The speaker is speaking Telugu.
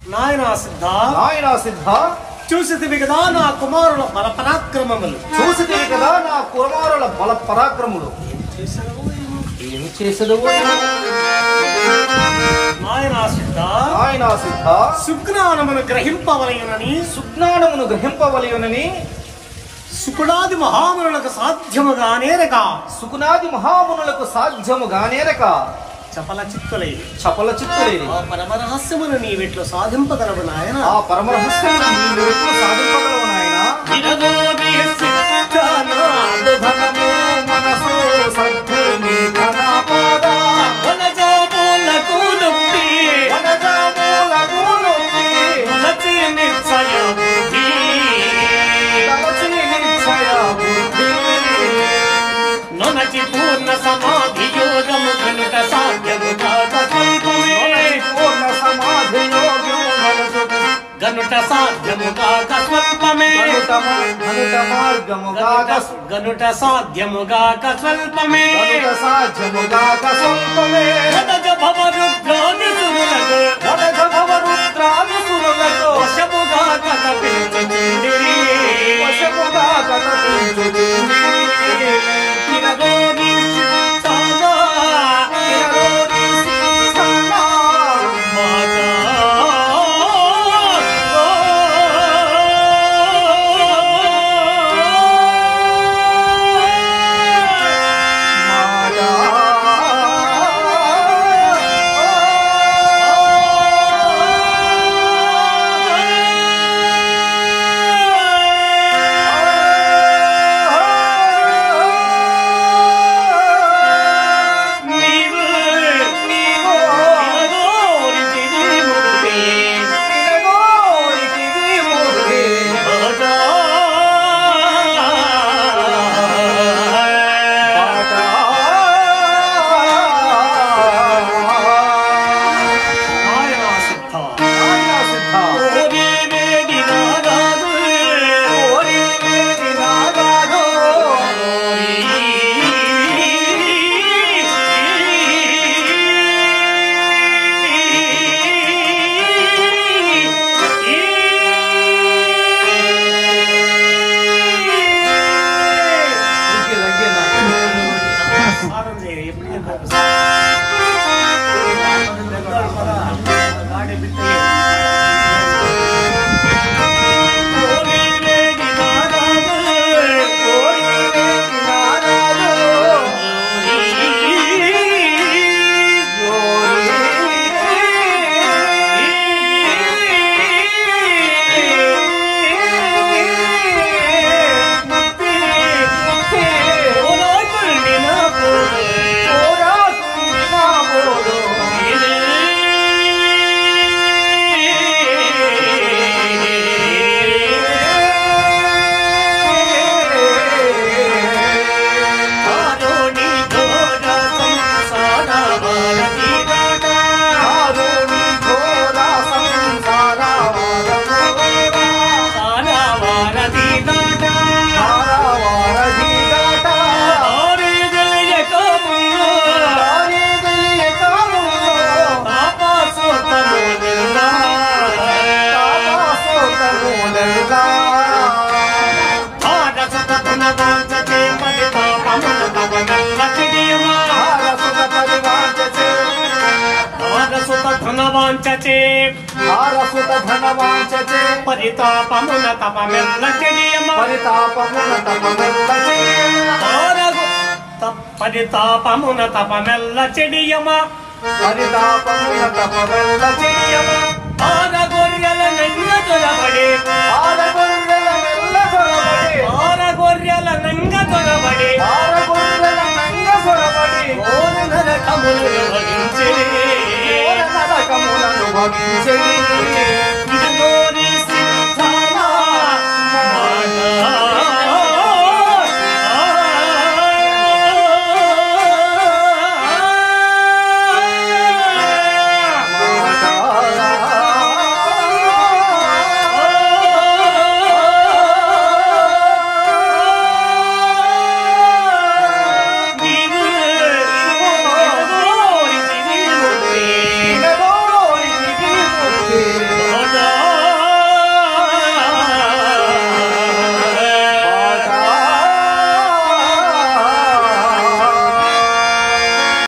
నాయనా సిద్ధ నాయనా సిద్ధ చూసితివి కదా నా కుమారుల బల పరాక్రమములు చూసితే కదా నా కుమారుల బల పరాక్రములు ఏమి చేసదు నాయనా సిద్ధ నాయనా సిద్ధ సుజ్ఞానమును గ్రహింపవలయనని సుజ్ఞానమును గ్రహింపవలయునని సుకుడాది మహామునులకు సాధ్యముగానేరగా సుకునాది మహామునులకు సాధ్యముగానేరక చపల చిత్తులై చపల చిత్తులేని ఆ పరమరహస్యమును నీ వీటిలో సాధింపగలవు నాయన ఆ పరమరహస్యమును నీవు ఎట్లు సాధింపగలవు నాయనా ధనము మనసు సద్గురుని ధనపాద వనజాములకు నొప్పి తలచి నిశ్చయ బుద్ధి నొనచి పూర్ణ సమాధి యోగము కనుక సాధ్యము కాక స్వల్పమే. పూర్ణ సమాధి యోగ్యము మనసు గనుట సాధ్యము కాక స్వల్పమే గనుటమ గనుట మార్గముగాక గనుట- గనుట సాధ్యముగాక స్వల్పమే గనుట సాధ్యముగాక స్వల్పమే గదజ భవరుద్రాది సురులకు వనజ భవరుద్రాది సురులకు వశముగాక తప్పించుచుండిరి. వశముగాక తప్పించుచుండి. చిరగోని సాగా ఇరగోని సీసమ్మ. ధనవాంచచే ఆరసుత ధనవాంచచే పరితాపమున తపమెల్ల చెడియమ పరితాపమున తపమెల్లచే పరితాపమున తపమెల్ల చెడియమ పరితాపమున తపమెల్లచేయమ ఆర గొర్రెల నంగ దొరబడి ఆరగొర్రెల మెల్ల చొరబడి ఆర గొర్రెల నంగ దొరబడి ఆరగొర్రెల నంగ చొరబడి ఓరి నరకములు వహించిరి. ఓర నరకములను భవించెడి